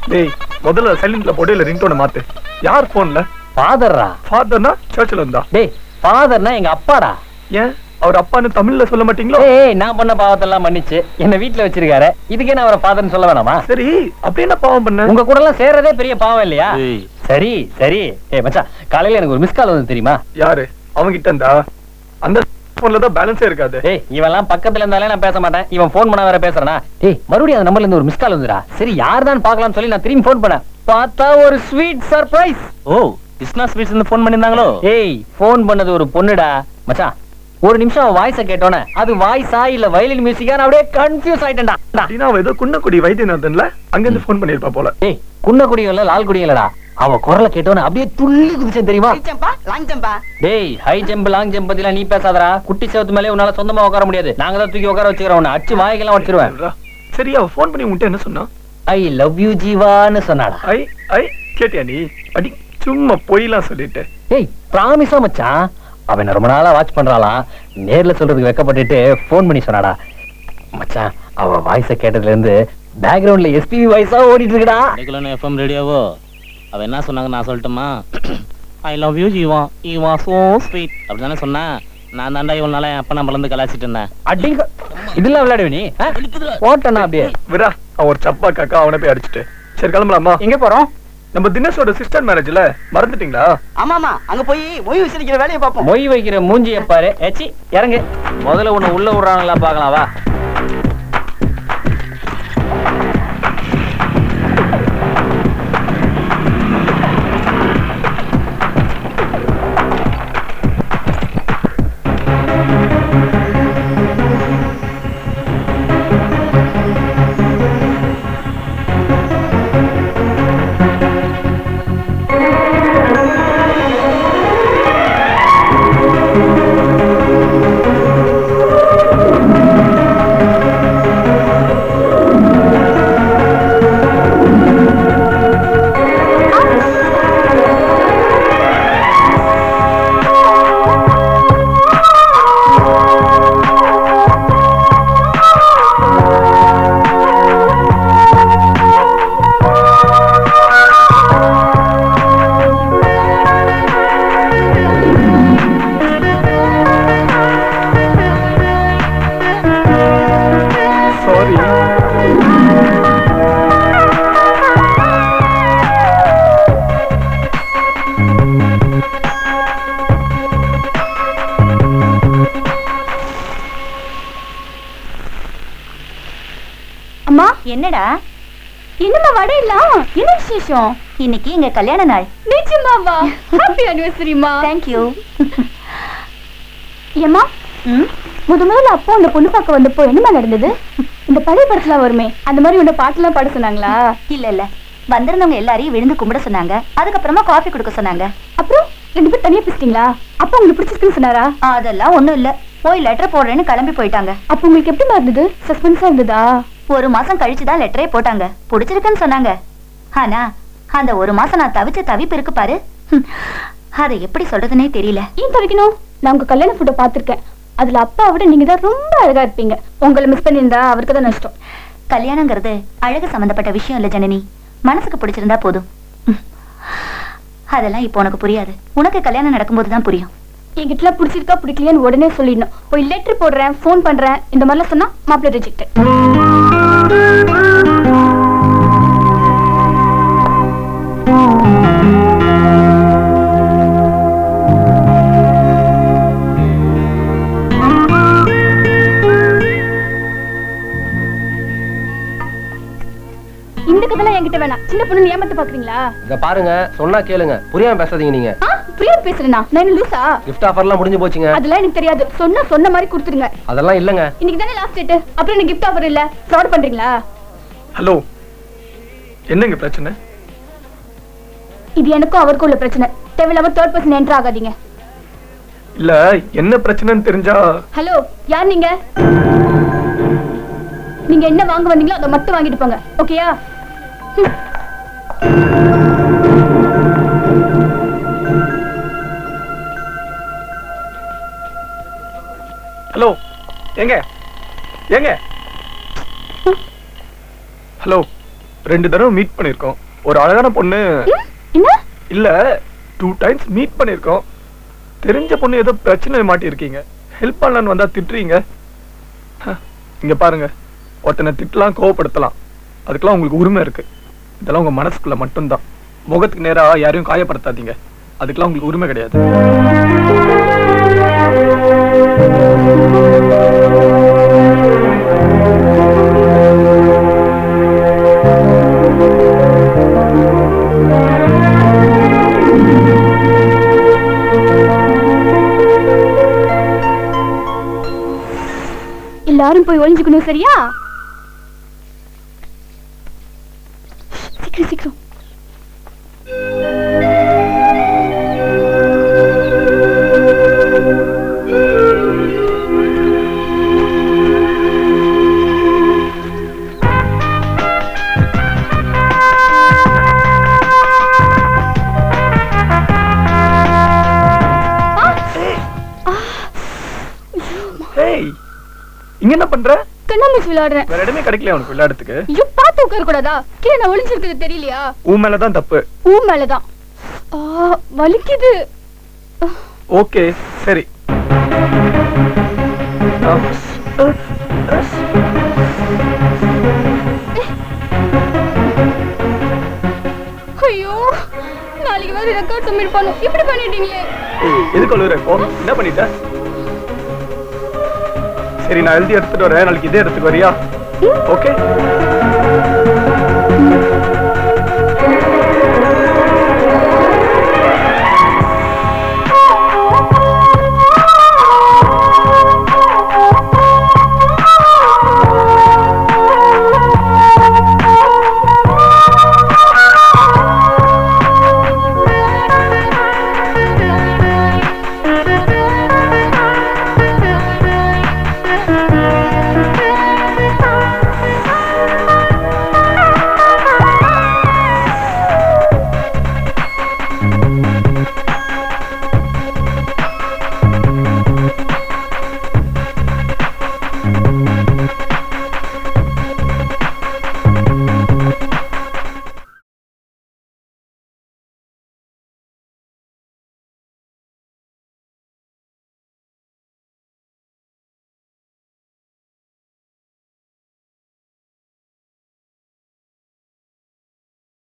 டேய் முதல்ல சைலண்ட்ல போட்டு இல்ல ரிங்டோனை மாத்து யார் போன்ல ஃபாதர்ரா ஃபாதர்னா சர்ச்சில் இருந்தா டேய் ஃபாதர்னா எங்க அப்பாடா ஏன் அவர் அப்பான்னு தமிழ்ல சொல்ல மாட்டீங்களோ ஏய் நான் பண்ண பாவத்தெல்லாம் மன்னிச்சு என்ன வீட்ல வச்சிருக்காரு இதுக்கே நான் அவரை ஃபாதர்னு சொல்ல வேணாமா சரி அப்படி என்ன பாவம் பண்ண உங்க கூட எல்லாம் சேர்றதே பெரிய பாவம் இல்லையா ஏய். சரி சரி ஏய் மச்சான் காலையில எனக்கு ஒரு மிஸ் கால் வந்து தெரியுமா யாரு அவங்கிட்ட இருந்தா அந்த போன்ல தான் பேலன்ஸே இருக்காது டேய் இவெல்லாம் பக்கத்துல இருந்தாலே நான் பேச மாட்டேன் இவன் ஃபோன் பண்ண வேற பேசுறானா டேய் மறுபடியும் அந்த நம்பர்ல இருந்து ஒரு மிஸ் கால் வந்துடா சரி யார் தான் பார்க்கலாம்னு சொல்லி நான் திரும்பி ஃபோன் பண்ணேன் பார்த்தா ஒரு ஸ்வீட் சர்ப்ரைஸ் ஓ கிருஷ்ணா ஸ்வீட்ஸ் இருந்து ஃபோன் பண்ணியிருந்தாங்களோ ஏய் ஃபோன் பண்ணது ஒரு பொண்ணுடா மச்சான் ஒரு நிமிஷம் வாய்ஸ கேட்டோன்னே அது வாய்ஸா இல்ல வயலின் மியூசிக்கா அப்படியே கன்ஃபியூஸ் ஆயிட்டேன்டா அப்படின்னா அவ ஏதோ குன்னக்குடி வைத்தியநாதன்ல அங்க இருந்து போன் பண்ணிருப்பா போல ஏய் குன்னக்குடியும் இல்ல லால்குடியும் இல்லடா அவ குரலை கேட்டோன்னே அப்படியே துள்ளி குதிச்சேன் தெரியுமா ஜம்பா லாங் ஜம்பா டேய் ஹை ஜம்ப் லாங் ஜம்ப் பத்திலாம் நீ பேசாதடா குட்டி செவத்து மேலே உன்னால சொந்தமா உட்கார முடியாது நாங்க தான் தூக்கி உட்கார வச்சுக்கிறோம் உன்னை அடிச்சு வாய்க்கெல்லாம் வச்சிருவேன் சொல்றா. சரி அவ போன் பண்ணி உன்கிட்ட என்ன சொன்னா ஐ லவ் யூ ஜீவான்னு சொன்னாடா ஐ ஐ கேட்டியா நீ அடி சும்மா பொய்லாம் சொல்லிட்டு ஏய் பிராமிஸா மச்சான் அவன் என்ன ரொம்ப நாளா வாட்ச் பண்றாளாம் நேர்ல சொல்றதுக்கு வெக்கப்பட்டுட்டு ஃபோன் பண்ணி சொன்னாடா மச்சான் அவ வாய்ஸ கேட்டதுல இருந்து பேக்ரவுண்ட்ல எஸ்பிவி வாய்ஸா ஓடிட்டு இருக்குடா ரெகுலர் எஃப்எம் ரேடியோவோ அவ என்ன சொன்னாங்க நான் சொல்லட்டுமா I love you Eva Eva so sweet அப்படி தானே சொன்னா நான் தாண்டா இவ்வளவு நாளா என் அப்பா நம்ம இருந்து கலாச்சிட்டு இருந்தேன் அடிங்க இதெல்லாம் விளையாடுவே நீ ஆ? போட்டேனா அப்படியே விரா அவன் ஒரு சப்பா காக்கா அவனை போய் அடிச்சிட்டு சரி கிளம்பலாமா எங்க போறோம் நம்ம தினேஷோட சிஸ்டர் மேரேஜ்ல மறந்துட்டீங்களா ஆமாமா அங்க போய் மொய் விசிரிக்கிற வேலையை பார்ப்போம் மொய் வைக்கிற மூஞ்சிய பாரு ஏச்சி இறங்கு முதல்ல உன்னை உள்ள விடுறாங்களா பார்க்கலாம் வா சாரி அம்மா என்னடா என்னம்மா வடை இல்ல என்ன விசேஷம் இன்னைக்கு எங்க கல்யாண நாள் நிஜமாவா ஹாப்பி அனிவர்சரிமா தேங்க்யூ ஏம்மா ம் முத முதல்ல அப்போ அந்த பொண்ணு பார்க்க வந்தப்போ என்னம்மா நடந்தது இந்த பழைய படத்துல வருமே அந்த மாதிரி உன்னை பாட்டுலாம் பாட சொன்னாங்களா இல்ல இல்ல வந்திருந்தவங்க எல்லாரையும் விழுந்து கும்பிட சொன்னாங்க அதுக்கப்புறமா காஃபி கொடுக்க சொன்னாங்க அப்புறம் ரெண்டு பேரும் தனியா பேசிட்டீங்களா அப்பா உங்களுக்கு பிடிச்சிருக்குன்னு சொன்னாரா அதெல்லாம் ஒண்ணும் இல்ல போய் லெட்டர் போடுறேன்னு கிளம்பி போயிட்டாங்க அப்போ உங்களுக்கு எப்படி இருந்தது சஸ்பென்ஸா இருந்ததா ஒரு மாசம் கழிச்சு தான் லெட்டரே போட்டாங்க பிடிச்சிருக்குன்னு சொன்னாங்க ஆனா அந்த ஒரு மாசம் நான் தவிச்ச தவிப்பு இருக்கு பாரு ஹம், அதை எப்படி சொல்றதுனே தெரியல ஏன் துவைக்கணும் நான் உங்க கல்யாண போட்டோ பார்த்திருக்கேன் அதுல அப்பா விட நீங்க தான் ரொம்ப அழகா இருப்பீங்க உங்களை மிஸ் பண்ணியிருந்தா அவருக்கு தான் நஷ்டம் கல்யாணங்கிறது அழகு சம்பந்தப்பட்ட விஷயம் இல்ல ஜனனி மனசுக்கு பிடிச்சிருந்தா போதும் ம். அதெல்லாம் இப்போ உனக்கு புரியாது உனக்கு கல்யாணம் நடக்கும்போது தான் புரியும் என்கிட்ட பிடிச்சிருக்கா பிடிக்கலையான்னு உடனே சொல்லிடணும் போய் லெட்டர் போடுறேன் ஃபோன் பண்றேன் இந்த மாதிரிலாம் சொன்னா மாப்பிள்ளை ரிஜெக்ட் இந்த கதைலாம் என்கிட்ட வேணாம் சின்ன பொண்ணு ஏமாத்த பாக்குறீங்களா இத பாருங்க சொன்னா கேளுங்க புரியாம பேசாதீங்க நீங்க ஆ புரியாது பேசுறேனா நான் என்ன லூசா கிஃப்ட் ஆஃபர்லாம் முடிஞ்சு போச்சுங்க அதெல்லாம் எனக்கு தெரியாது சொன்னா சொன்ன மாதிரி கொடுத்துருங்க அதெல்லாம் இல்லங்க இன்னைக்கு தானே லாஸ்ட் டேட் அப்புறம் எனக்கு கிஃப்ட் ஆஃபர் இல்ல ஃப்ராட் பண்றீங்களா ஹலோ என்னங்க பிரச்சனை இது எனக்கும் அவருக்கும் உள்ள பிரச்சனை தேவையில்லாம தேர்ட் பர்சன் என்டர் ஆகாதீங்க இல்ல என்ன பிரச்சனைன்னு தெரிஞ்சா ஹலோ யார் நீங்க நீங்க என்ன வாங்க வந்தீங்களோ அதை மட்டும் வாங்கிட்டு போங்க ஓகேயா ஹலோ எங்க எங்க ஹலோ ரெண்டு தடவை மீட் பண்ணிருக்கோம் ஒரு அழகான பொண்ணு ம், என்ன இல்ல டூ டைம்ஸ் மீட் பண்ணிருக்கோம் தெரிஞ்ச பொண்ணு ஏதோ பிரச்சனை மாட்டியிருக்கீங்க ஹெல்ப் பண்ணலான்னு வந்தா திட்டுறீங்க ஹ, இங்க பாருங்க ஒருத்தனை திட்டலாம் கோவப்படுத்தலாம் அதுக்கெல்லாம் உங்களுக்கு உரிமை இருக்கு இதெல்லாம் உங்க மனசுக்குள்ள மட்டும்தான் முகத்துக்கு நேரா யாரையும் காயப்படுத்தாதீங்க அதுக்கெல்லாம் உங்களுக்கு உரிமை கிடையாது எல்லாரும் போய் ஒளிஞ்சுக்கணும் சரியா சீக்கிரம் சீக்கிரம் ஏய் இங்க என்ன பண்ற கண்ணாமூச்சி விளையாடுறேன் வேற இடமே கிடைக்கல உனக்கு விளையாடுறதுக்கு ஐயோ பார்த்து உட்கார கூடாதா கீழே நான் ஒளிஞ்சிருக்கிறது தெரியலையா உன் மேலதான் தப்பு ஊ மேலதான் ஆ, வலிக்குது ஓகே சரி ஆ. ஐயோ நாளைக்கு வேற ரெக்கார்ட் சப்மிட் பண்ணும் இப்படி பண்ணிட்டீங்களே ஏய், எதுக்கு அழுகுற இப்போ என்ன பண்ணிட்ட சரி நான் எழுதி எடுத்துட்டு வரேன் நாளைக்கு இதே இடத்துக்கு வரியா ஓகே